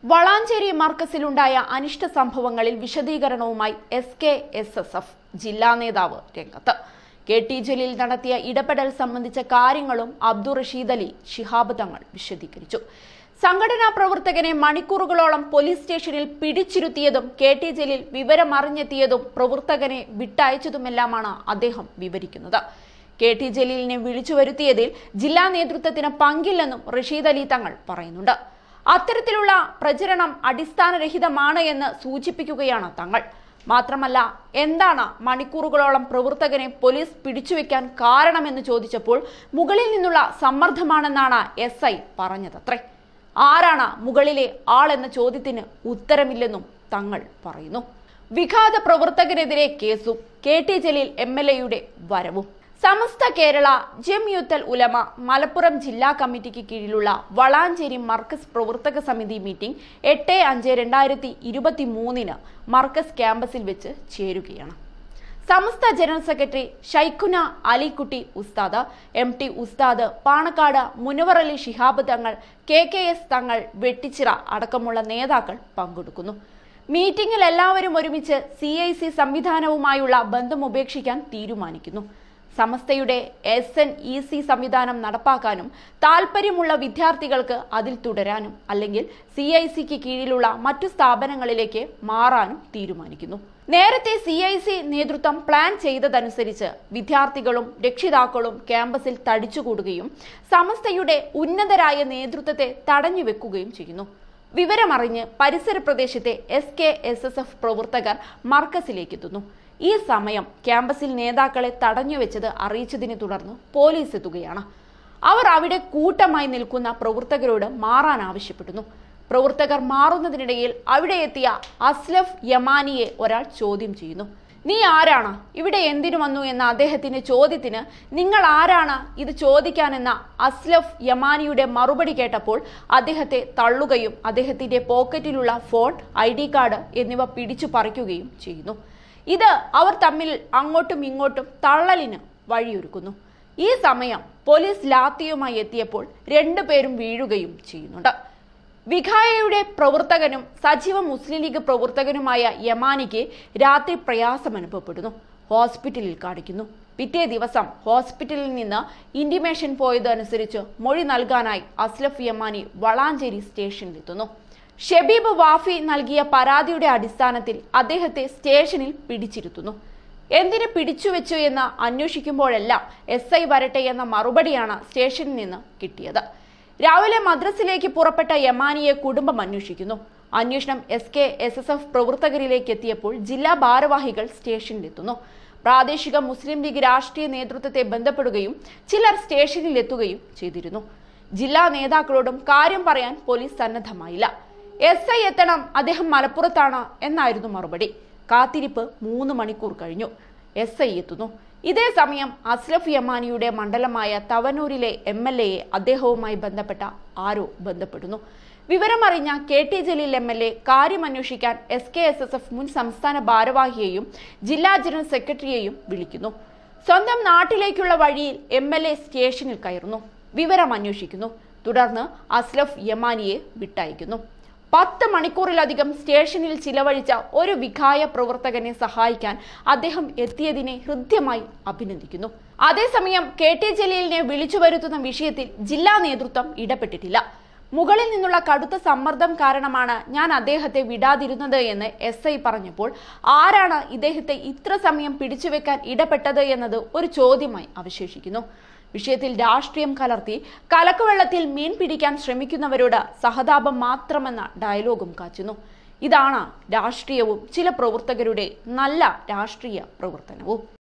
വളാഞ്ചേരി മർക്കസിലുണ്ടായ അനിഷ്ട സംഭവങ്ങളിൽ വിശദീകരണവുമായി S K S S F ജില്ലാ നേതാവ് രംഗത്ത് കെ ടി ജലീൽ നടത്തിയ ഇടപെടൽ സംബന്ധിച്ച കാര്യങ്ങളും അബ്ദുൾ റഷീദ് അലി ശിഹാബ് തങ്ങൾ വിശദീകരിച്ചു സംഘടനാ പ്രവർത്തകനെ മണിക്കൂറുകളോളം പോലീസ് സ്റ്റേഷനിൽ പിടിച്ചിരുത്തിയതും കെ ടി ജലീൽ വിവരമറിഞ്ഞെത്തിയതും പ്രവർത്തകനെ വിട്ടയച്ചതുമെല്ലാമാണ് അദ്ദേഹം വിവരിക്കുന്നത് കെ ടി ജലീലിനെ വിളിച്ചു വരുത്തിയതിൽ ജില്ലാ നേതൃത്വത്തിന് പങ്കില്ലെന്നും റഷീദ് അലി തങ്ങൾ പറയുന്നുണ്ട് അത്തരത്തിലുള്ള പ്രചരണം അടിസ്ഥാനരഹിതമാണ് എന്ന് സൂചിപ്പിക്കുകയാണ് തങ്ങൾ മാത്രമല്ല എന്താണ് മണിക്കൂറുകളോളം പ്രവർത്തകനെ പോലീസ് പിടിച്ചുവെക്കാൻ കാരണമെന്ന് ചോദിച്ചപ്പോൾ മുകളിൽ നിന്നുള്ള സമ്മർദ്ദമാണെന്നാണ് എസ് ഐ പറഞ്ഞതത്രേ ആരാണ് മുകളിലെ ആൾ എന്ന ചോദ്യത്തിന് ഉത്തരമില്ലെന്നും തങ്ങൾ പറയുന്നു വിഘാത പ്രവർത്തകനെതിരെ കേസും K T Jaleel M L എയുടെ വരവും സമസ്ത കേരള ജംയുത്തൽ ഉലമ മലപ്പുറം ജില്ലാ കമ്മിറ്റിക്ക് കീഴിലുള്ള വളാഞ്ചേരി മർക്കസ് പ്രവർത്തക സമിതി മീറ്റിംഗ് എട്ട് അഞ്ച് രണ്ടായിരത്തി ഇരുപത്തി മൂന്നിന് മർക്കസ് ക്യാമ്പസിൽ വെച്ച് ചേരുകയാണ് Samastha general secretary Shaikhuna Alikutty Usthad M T ഉസ്താദ് പാണക്കാട് മുനവർ അലി ശിഹാബ് തങ്ങൾ കെ കെ എസ് തങ്ങൾ വെട്ടിച്ചിറ അടക്കമുള്ള നേതാക്കൾ പങ്കെടുക്കുന്നു മീറ്റിംഗിൽ എല്ലാവരും ഒരുമിച്ച് സി ഐ സി സംവിധാനവുമായുള്ള ബന്ധം ഉപേക്ഷിക്കാൻ തീരുമാനിക്കുന്നു സമസ്തയുടെ എസ് എൻ ഇ സി സംവിധാനം നടപ്പാക്കാനും താൽപ്പര്യമുള്ള വിദ്യാർത്ഥികൾക്ക് അതിൽ തുടരാനും അല്ലെങ്കിൽ സി ഐ സിക്ക് കീഴിലുള്ള മറ്റു സ്ഥാപനങ്ങളിലേക്ക് മാറാനും തീരുമാനിക്കുന്നു നേരത്തെ സി ഐ സി നേതൃത്വം പ്ലാൻ ചെയ്തതനുസരിച്ച് വിദ്യാർത്ഥികളും രക്ഷിതാക്കളും ക്യാമ്പസിൽ തടിച്ചുകൂടുകയും സമസ്തയുടെ ഉന്നതരായ നേതൃത്വത്തെ തടഞ്ഞുവെക്കുകയും ചെയ്യുന്നു വിവരമറിഞ്ഞ് പരിസര പ്രദേശത്തെ S K S S F പ്രവർത്തകർ മർക്കസിലേക്ക് എത്തുന്നു ഈ സമയം ക്യാമ്പസിൽ നേതാക്കളെ തടഞ്ഞുവെച്ചത് അറിയിച്ചതിനെ തുടർന്ന് പോലീസ് എത്തുകയാണ് അവർ അവിടെ കൂട്ടമായി നിൽക്കുന്ന പ്രവർത്തകരോട് മാറാൻ ആവശ്യപ്പെടുന്നു പ്രവർത്തകർ മാറുന്നതിനിടയിൽ അവിടെ എത്തിയ അസ്ലഫ് യമാനിയെ ഒരാൾ ചോദ്യം ചെയ്യുന്നു നീ ആരാണ് ഇവിടെ എന്തിനു വന്നു എന്ന അദ്ദേഹത്തിന്റെ ചോദ്യത്തിന് നിങ്ങൾ ആരാണ് ഇത് ചോദിക്കാനെന്ന അസ്ലഫ് യമാനിയുടെ മറുപടി കേട്ടപ്പോൾ അദ്ദേഹത്തെ തള്ളുകയും അദ്ദേഹത്തിന്റെ പോക്കറ്റിലുള്ള ഫോൺ ഐ ഡി കാർഡ് എന്നിവ പിടിച്ചു പറിക്കുകയും ചെയ്യുന്നു ഇത് അവർ തമ്മിൽ അങ്ങോട്ടും ഇങ്ങോട്ടും തള്ളലിന് വഴിയൊരുക്കുന്നു ഈ സമയം പോലീസ് ലാത്തിയുമായി എത്തിയപ്പോൾ രണ്ടുപേരും വീഴുകയും ചെയ്യുന്നുണ്ട് വിഖായയുടെ പ്രവർത്തകനും സജീവ മുസ്ലിം ലീഗ് പ്രവർത്തകനുമായ യമാനിക്ക് രാത്രി പ്രയാസം അനുഭവപ്പെടുന്നു ഹോസ്പിറ്റലിൽ കാണിക്കുന്നു പിറ്റേ ദിവസം ഹോസ്പിറ്റലിൽ നിന്ന് ഇന്റിമേഷൻ പോയതനുസരിച്ച് മൊഴി നൽകാനായി അസ്ലഫ് യമാനി വളാഞ്ചേരി സ്റ്റേഷനിലെത്തുന്നു ഷെബീബ് വാഫി നൽകിയ പരാതിയുടെ അടിസ്ഥാനത്തിൽ അദ്ദേഹത്തെ സ്റ്റേഷനിൽ പിടിച്ചിരുത്തുന്നു എന്തിന് പിടിച്ചുവെച്ചു എന്ന് അന്വേഷിക്കുമ്പോഴെല്ലാം എസ് ഐ വരട്ടെ എന്ന മറുപടിയാണ് സ്റ്റേഷനിൽ നിന്ന് കിട്ടിയത് രാവിലെ മദ്രസിലേക്ക് പുറപ്പെട്ട യമാനിയെ കുടുംബം അന്വേഷിക്കുന്നു അന്വേഷണം S K S S F പ്രവർത്തകരിലേക്ക് എത്തിയപ്പോൾ ജില്ലാ ഭാരവാഹികൾ സ്റ്റേഷനിലെത്തുന്നു പ്രാദേശിക മുസ്ലിം ലീഗ് രാഷ്ട്രീയ നേതൃത്വത്തെ ബന്ധപ്പെടുകയും ചിലർ സ്റ്റേഷനിൽ എത്തുകയും ചെയ്തിരുന്നു ജില്ലാ നേതാക്കളോടും കാര്യം പറയാൻ പോലീസ് സന്നദ്ധമായില്ല എസ് ഐ എത്തണം അദ്ദേഹം മലപ്പുറത്താണ് എന്നായിരുന്നു മറുപടി കാത്തിരിപ്പ് മൂന്ന് മണിക്കൂർ കഴിഞ്ഞു എസ് ഐ എത്തുന്നു ഇതേ സമയം അസ്ലഫ് യമാനിയുടെ മണ്ഡലമായ തവനൂരിലെ എം എൽ എയെ അദ്ദേഹവുമായി ബന്ധപ്പെട്ട ആരോ ബന്ധപ്പെടുന്നു വിവരമറിഞ്ഞ K T Jaleel M L A കാര്യമന്വേഷിക്കാൻ S K S S F മുൻ സംസ്ഥാന ഭാരവാഹിയെയും ജില്ലാ ജനറൽ സെക്രട്ടറിയെയും വിളിക്കുന്നു സ്വന്തം നാട്ടിലേക്കുള്ള വഴിയിൽ എം എൽ എ സ്റ്റേഷനിൽ കയറുന്നു വിവരം അന്വേഷിക്കുന്നു തുടർന്ന് അസ്ലഫ് യമാനിയെ വിട്ടയക്കുന്നു പത്ത് മണിക്കൂറിലധികം സ്റ്റേഷനിൽ ചിലവഴിച്ച ഒരു വിഖായ പ്രവർത്തകനെ സഹായിക്കാൻ അദ്ദേഹം എത്തിയതിനെ ഹൃദ്യമായി അഭിനന്ദിക്കുന്നു അതേസമയം കെ ടി ജലീലിനെ വിളിച്ചു വരുത്തുന്ന വിഷയത്തിൽ ജില്ലാ നേതൃത്വം ഇടപെട്ടിട്ടില്ല മുകളിൽ നിന്നുള്ള കടുത്ത സമ്മർദ്ദം കാരണമാണ് ഞാൻ അദ്ദേഹത്തെ വിടാതിരുന്നത് എന്ന് എസ് ഐ പറഞ്ഞപ്പോൾ ആരാണ് ഇദ്ദേഹത്തെ ഇത്ര സമയം പിടിച്ചുവെക്കാൻ ഇടപെട്ടത് എന്നത് ഒരു ചോദ്യമായി അവശേഷിക്കുന്നു വിഷയത്തിൽ രാഷ്ട്രീയം കലർത്തി കലക്കുവെള്ളത്തിൽ മീൻ പിടിക്കാൻ ശ്രമിക്കുന്നവരോട് സഹതാപം മാത്രമെന്ന ഡയലോഗും കാച്ചുന്നു ഇതാണ് രാഷ്ട്രീയവും ചില പ്രവർത്തകരുടെ നല്ല രാഷ്ട്രീയ പ്രവർത്തനവും